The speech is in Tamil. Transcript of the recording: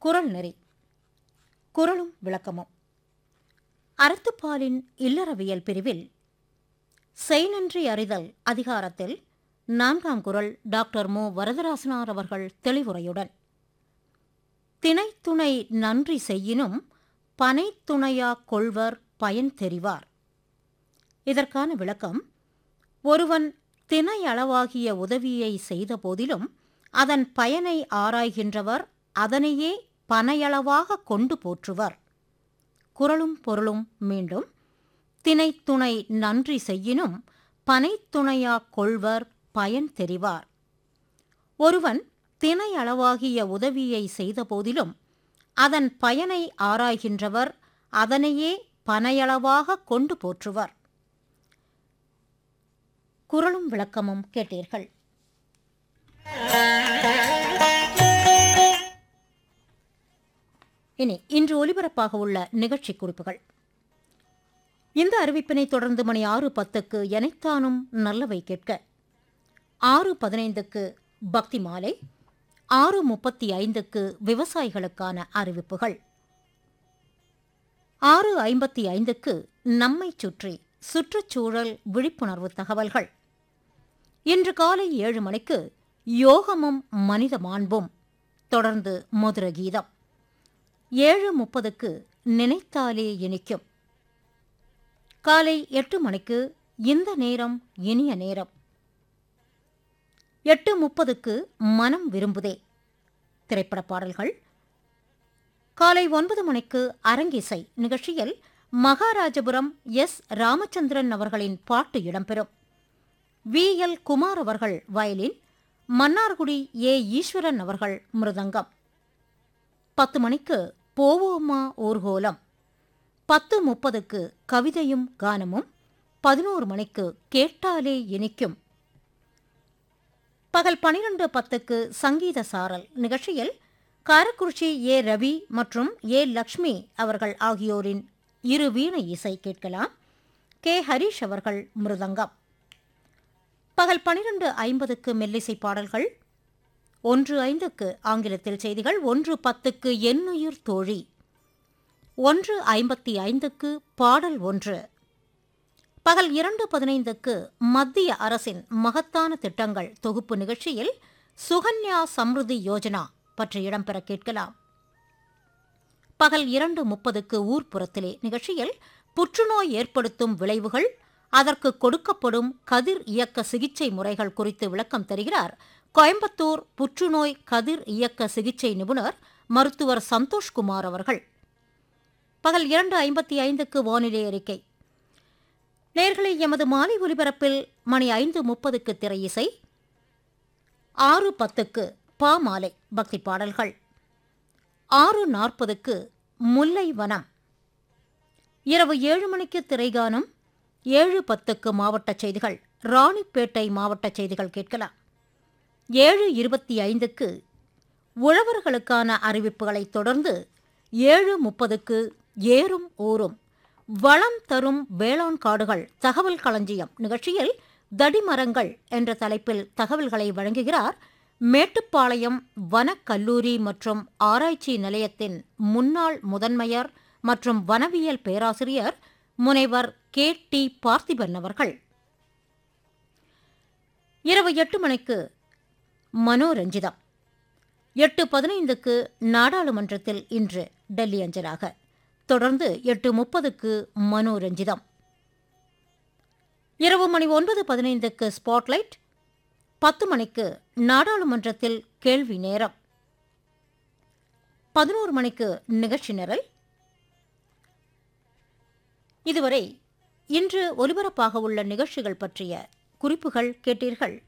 குரல் நெறி குரலும் விளக்கமும் அறத்துப்பாலின் இல்லறவியல் பிரிவில் செய்நன்றி அறிதல் அதிகாரத்தில் நான்காம் குரல் டாக்டர் மு வரதராசனார் அவர்கள் தெளிவுரையுடன் திணைத்துணை நன்றி செய்யினும் பனைத்துணையா கொள்வர் பயன் தெரிவார் இதற்கான விளக்கம் ஒருவன் திணையளவாகிய உதவியை செய்த போதிலும் அதன் பயனை ஆராய்கின்றவர் அதனையே பனையளவாக கொண்டு போற்றுவர் குரலும் பொருளும் மீண்டும் திணைத்துணை நன்றி செய்யினும் பனைத்துணையா கொள்வர் பயன் தெரிவார் ஒருவன் திணையளவாகிய உதவியை செய்த போதிலும் அதன் பயனை ஆராய்கின்றவர் அதனையே பனையளவாக கொண்டு போற்றுவர் குரலும் விளக்கமும் கேட்டீர்கள் இனி இன்று ஒலிபரப்பாக உள்ள நிகழ்ச்சி குறிப்புகள் இந்த அறிவிப்பினை தொடர்ந்து மணி ஆறு பத்துக்கு எனைத்தானும் நல்லவை கேட்க ஆறு பதினைந்துக்கு பக்தி மாலை ஆறு முப்பத்தி ஐந்துக்கு விவசாயிகளுக்கான அறிவிப்புகள் ஆறு ஐம்பத்தி ஐந்துக்கு நம்மை சுற்றி சுற்றுச்சூழல் விழிப்புணர்வு தகவல்கள் இன்று காலை ஏழு மணிக்கு யோகமும் மனித மாண்பும் தொடர்ந்து மதுர கீதம் ஏழு முப்பதுக்கு நினைத்தாலே இனிக்கும் காலை எட்டு மணிக்கு இந்த நேரம் இனிய நேரம் எட்டு முப்பதுக்கு மனம் விரும்புதே திரைப்பட பாடல்கள் காலை ஒன்பது மணிக்கு அரங்கிசை நிகழ்ச்சியில் மகாராஜபுரம் எஸ் ராமச்சந்திரன் அவர்களின் பாட்டு இடம்பெறும் வி எல் குமார் அவர்கள் வயலின் மன்னார்குடி ஏ ஈஸ்வரன் அவர்கள் மிருதங்கம் பத்து மணிக்கு போவோமா ஊர்கோலம் பத்து முப்பதுக்கு கவிதையும் கானமும் பதினோரு மணிக்கு கேட்டாலே இனிக்கும் பகல் பனிரெண்டு பத்துக்கு சங்கீத சாரல் நிகழ்ச்சியில் காரக்குறிச்சி ஏ ரவி மற்றும் ஏ லக்ஷ்மி அவர்கள் ஆகியோரின் இரு வீணை இசை கேட்கலாம் கே ஹரிஷ் அவர்கள் மிருதங்கம் பகல் பனிரெண்டு ஐம்பதுக்கு மெல்லிசை பாடல்கள் ஒன்று ஐந்துக்கு ஆங்கிலத்தில் செய்திகள் ஒன்று பத்துக்கு எண்ணுயிர் தோழி ஒன்று ஐம்பத்தி ஐந்துக்கு பாடல் ஒன்று பகல் இரண்டு பதினைந்துக்கு மத்திய அரசின் மகத்தான திட்டங்கள் தொகுப்பு நிகழ்ச்சியில் சுகன்யா சம்ருதி யோஜனா பற்றி இடம்பெற கேட்கலாம் பகல் இரண்டு முப்பதுக்கு ஊர்ப்புறத்திலே நிகழ்ச்சியில் புற்றுநோய் ஏற்படுத்தும் விளைவுகள் அதற்கு கொடுக்கப்படும் கதிர் இயக்க சிகிச்சை முறைகள் குறித்து விளக்கம் தருகிறார் கோயம்புத்தூர் புற்றுநோய் கதிர் இயக்க சிகிச்சை நிபுணர் மருத்துவர் சந்தோஷ்குமார் அவர்கள் பகல் இரண்டு ஐம்பத்தி ஐந்துக்கு வானிலை அறிக்கை நேர்களை எமது மாலை ஒலிபரப்பில் மணி ஐந்து முப்பதுக்கு திரையிசை ஆறு பத்துக்கு பா மாலை பக்தி பாடல்கள் ஆறு நாற்பதுக்கு முல்லை வனம் இரவு ஏழு மணிக்கு திரைகானம் ஏழு பத்துக்கு மாவட்ட செய்திகள் ராணிப்பேட்டை மாவட்ட செய்திகள் கேட்கலாம் ஏழு இருபத்தி ஐந்துக்கு உழவர்களுக்கான அறிவிப்புகளைத் தொடர்ந்து ஏழு முப்பதுக்கு ஏறும் ஊரும் வளம் தரும் வேளாண் காடுகள் தகவல் களஞ்சியம் நிகழ்ச்சியில் தடிமரங்கள் என்ற தலைப்பில் தகவல்களை வழங்குகிறார் மேட்டுப்பாளையம் வனக்கல்லூரி மற்றும் ஆராய்ச்சி நிலையத்தின் முன்னாள் முதன்மையர் மற்றும் வனவியல் பேராசிரியர் முனைவர் கே டி பார்த்திபன் அவர்கள் இரவு எட்டு மணிக்கு மனோரஞ்சிதம் எட்டு பதினைந்துக்கு நாடாளுமன்றத்தில் இன்று டெல்லி அஞ்சலாக தொடர்ந்து எட்டு முப்பதுக்கு மனோரஞ்சிதம் இரவு மணி ஒன்பது பதினைந்துக்கு ஸ்பாட்லைட் பத்து மணிக்கு நாடாளுமன்றத்தில் கேள்வி நேரம் பதினோரு மணிக்கு நிகழ்ச்சி நிரல் இதுவரை இன்று ஒலிபரப்பாக உள்ள நிகழ்ச்சிகள் பற்றிய குறிப்புகள் கேட்டீர்கள்